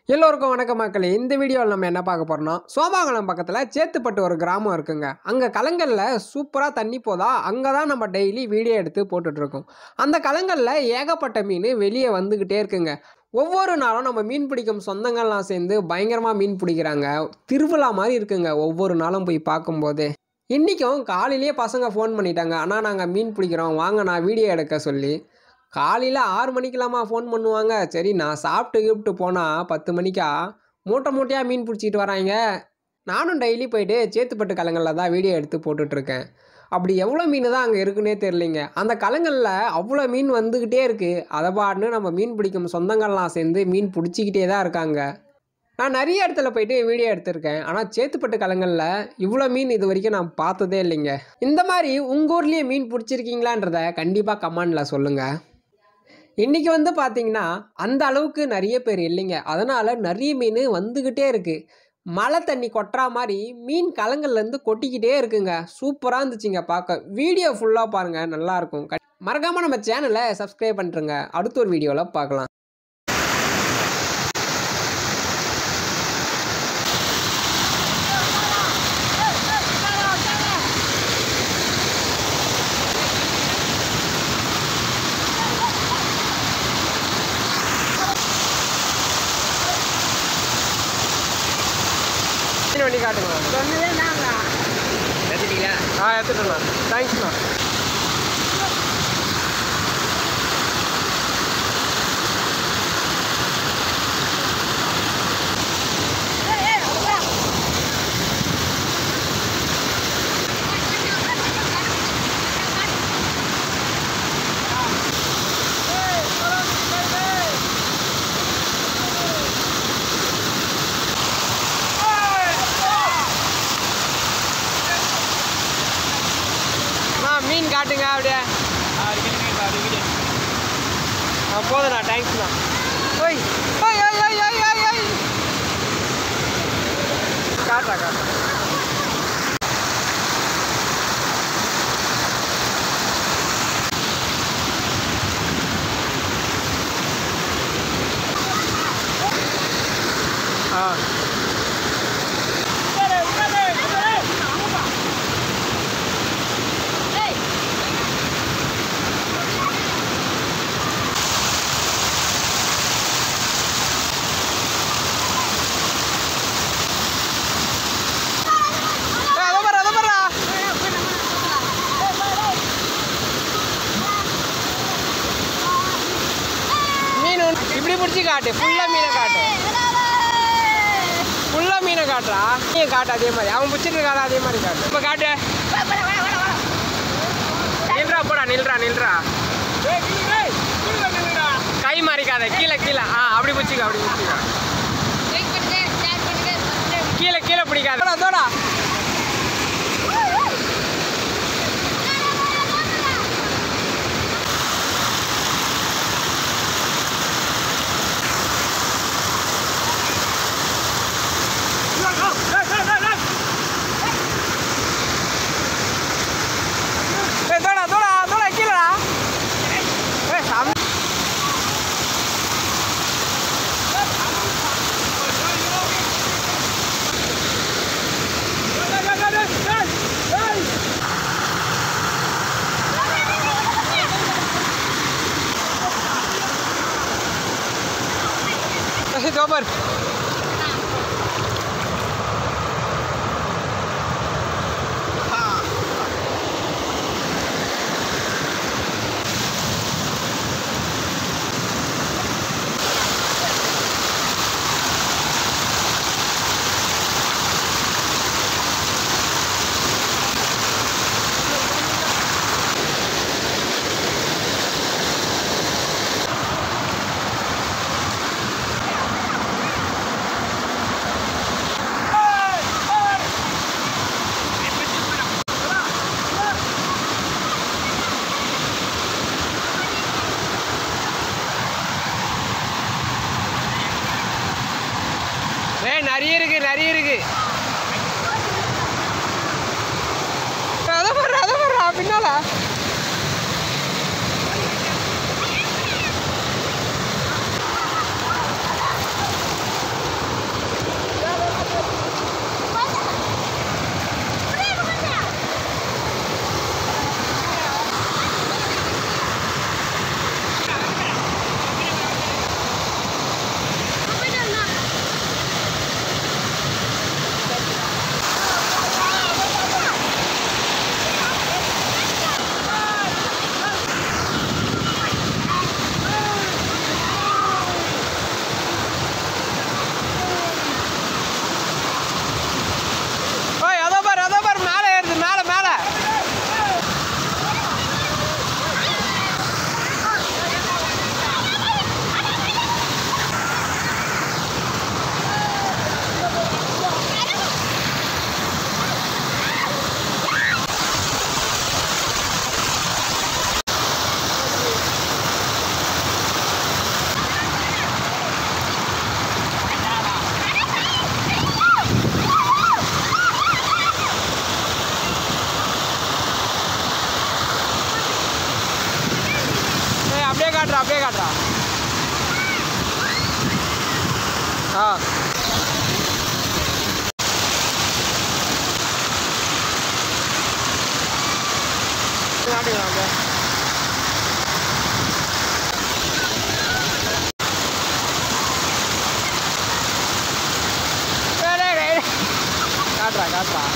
எல்லோருக்கும் வணக்கம் மக்களே இந்த வீடியோவில் நம்ம என்ன பார்க்க போறோம்னா சோமாங்குளம் பக்கத்தில் சேத்துப்பட்டு ஒரு கிராமம் இருக்குங்க அங்கே கலங்கலில் சூப்பராக தண்ணி போதா அங்கே தான் நம்ம டெய்லி வீடியோ எடுத்து போட்டுட்ருக்கோம் அந்த கலங்கலில் ஏகப்பட்ட மீன் வெளியே வந்துக்கிட்டே இருக்குங்க ஒவ்வொரு நாளும் நம்ம மீன் பிடிக்கும் சொந்தங்கள்லாம் சேர்ந்து பயங்கரமாக மீன் பிடிக்கிறாங்க திருவிழா மாதிரி இருக்குங்க ஒவ்வொரு நாளும் போய் பார்க்கும்போது இன்றைக்கும் காலையிலேயே பசங்க ஃபோன் பண்ணிட்டாங்க அண்ணா நாங்கள் மீன் பிடிக்கிறோம் வாங்க நான் வீடியோ எடுக்க சொல்லி காலையில் ஆறு மணிக்கெல்லாமா ஃபோன் பண்ணுவாங்க சரி நான் சாப்பிட்டு கிப்ட்டு போனால் பத்து மணிக்கா மூட்டை மூட்டையாக மீன் பிடிச்சிட்டு வராங்க நானும் டெய்லி போயிட்டு சேத்துப்பட்டு கலங்களில் தான் வீடியோ எடுத்து போட்டுட்ருக்கேன் அப்படி எவ்வளோ மீன் தான் அங்கே இருக்குன்னே தெரிலிங்க அந்த கலங்களில் அவ்வளோ மீன் வந்துக்கிட்டே இருக்குது அதை பாட்டுன்னு நம்ம மீன் பிடிக்கும் சொந்தங்கள்லாம் சேர்ந்து மீன் பிடிச்சிக்கிட்டே தான் இருக்காங்க நான் நிறைய இடத்துல போயிட்டு வீடியோ எடுத்திருக்கேன் ஆனால் சேத்துப்பட்டு கலங்களில் இவ்வளோ மீன் இது வரைக்கும் நான் பார்த்ததே இல்லைங்க இந்த மாதிரி உங்கள் ஊர்லேயே மீன் பிடிச்சிருக்கீங்களான்றத கண்டிப்பாக கமெண்டில் சொல்லுங்கள் இன்றைக்கி வந்து பார்த்தீங்கன்னா அந்த அளவுக்கு நிறைய பேர் இல்லைங்க அதனால் நிறைய மீன் வந்துக்கிட்டே இருக்குது மழை தண்ணி கொட்டுறா மாதிரி மீன் கலங்கள்லேருந்து கொட்டிக்கிட்டே இருக்குங்க சூப்பராக இருந்துச்சுங்க பார்க்க வீடியோ ஃபுல்லாக பாருங்கள் நல்லாயிருக்கும் மறக்காமல் நம்ம சேனலை சப்ஸ்கிரைப் பண்ணிட்டுருங்க அடுத்த ஒரு வீடியோவில் பார்க்கலாம் மீன் வண்டி காட்டுங்க எடுத்துட்டீங்களா ஆ எடுத்துட்டுண்ணா தேங்க்ஸ்ண்ணா அண்ணா மீன் காட்டுங்க அப்படியே ஆ போதுண்ணா தேங்க்ஸ்ண்ணா ஓய் ஓய் ஓய் ஓய் ஓய் ஓய் ஓய் காட்டுறா காட்டுறா ஆ ஏய், அதோ பாரு, அதோ பாருடா. மீன் ஒண்ணு- இப்படி பிடிச்சி காட்டு ஃபுல்லாக மீனை காட்டு ஃபுல்லாக மீனை காட்டுறா நீ காட்டு அதே மாதிரி அவன் பிடிச்சிட்டு காட்டு அதே மாதிரி காட்டு இப்போ காட்டு நில்றா போடா நில்றா நில்றா கை மாறிக்காத கீழே கீழே ஆ அப்படி பிடிச்சிக்க அப்படி பிடிச்சிக்க கீழே கீழே பிடிக்காத தோடா, தோடா ஏய், தோடா தோடா தோடா கீழடா ஏய் சாமி ஏய், இதோ பாரு ஏய் நிறைய இருக்கு நிறைய இருக்கு அதை பாரு அதை பாரு பின்னால ஆ காட்டுங்களா அப்படியே டேய், டேய், டேய். காட்டுறா காட்டுறா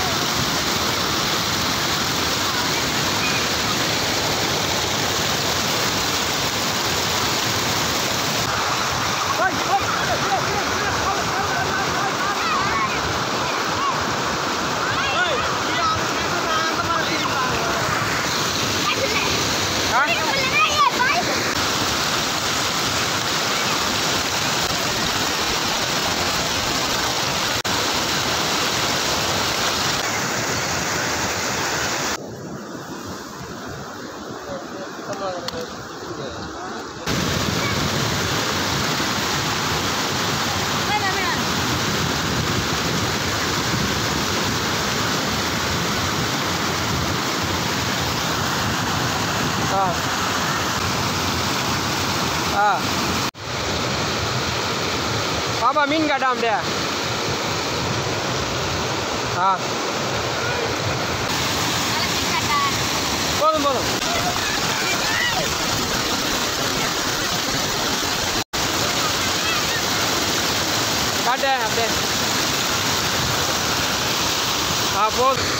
ஆ ஆ ஆ பாப்பா மீன் காட்டா அப்படியே ஆ போதும் போதும் காட்டு அப்படியே ஆ போதும்